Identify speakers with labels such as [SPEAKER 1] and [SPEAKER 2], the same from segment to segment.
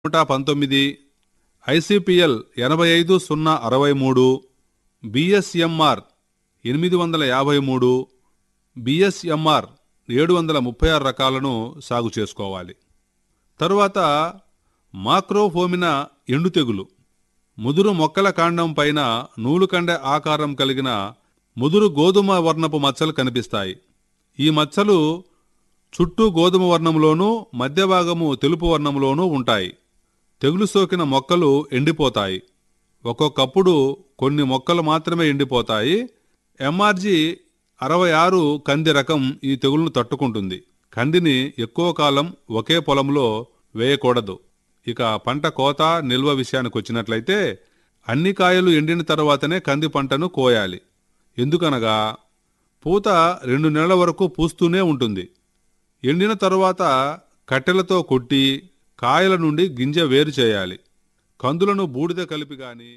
[SPEAKER 1] నూట పంతొమ్మిది ఐసిపిఎల్ ఎనభై ఐదు సున్నా అరవై మూడు బిఎస్ఎంఆర్ ఎనిమిది వందల యాభై మూడు బిఎస్ఎంఆర్ ఏడు వందల ముప్పై ఆరు రకాలను సాగు చేసుకోవాలి తరువాత మాక్రోఫోమినా ఎండు తెగులు ముదురు మొక్కల కాండం పైన నూలుకండె ఆకారం కలిగిన ముదురు గోధుమ వర్ణపు మచ్చలు కనిపిస్తాయి ఈ మచ్చలు చుట్టూ గోధుమ వర్ణంలోనూ మధ్య భాగము తెలుపు వర్ణంలోనూ ఉంటాయి తెగులు సోకిన మొక్కలు ఎండిపోతాయి ఒక్కొక్కప్పుడు కొన్ని మొక్కలు మాత్రమే ఎండిపోతాయి ఎంఆర్జీ అరవై ఆరు కంది రకం ఈ తెగులను తట్టుకుంటుంది కందిని ఎక్కువ కాలం ఒకే పొలంలో వేయకూడదు ఇక పంట కోత నిల్వ విషయానికి వచ్చినట్లయితే అన్ని కాయలు ఎండిన తర్వాతనే కంది పంటను కోయాలి ఎందుకనగా పూత రెండు నెలల వరకు పూస్తూనే ఉంటుంది ఎండిన తరువాత కట్టెలతో కొట్టి కాయల నుండి గింజ వేరు చేయాలి కందులను బూడిద కలిపి గాని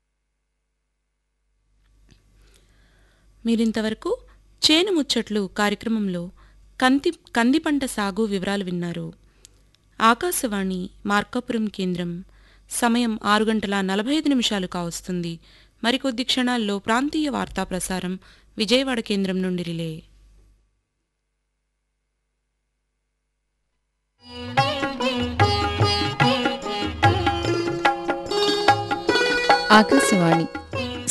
[SPEAKER 2] మీరింతవరకు చేను ముచ్చట్లు కార్యక్రమంలో కంది కంది పంట సాగు వివరాలు విన్నారు ఆకాశవాణి మార్కాపురం కేంద్రం సమయం ఆరు గంటల నలభై ఐదు నిమిషాలు కావస్తుంది మరికొద్ది క్షణాల్లో ప్రాంతీయ వార్తా ప్రసారం విజయవాడ కేంద్రం నుండి రిలే
[SPEAKER 3] ఆకాశవాణి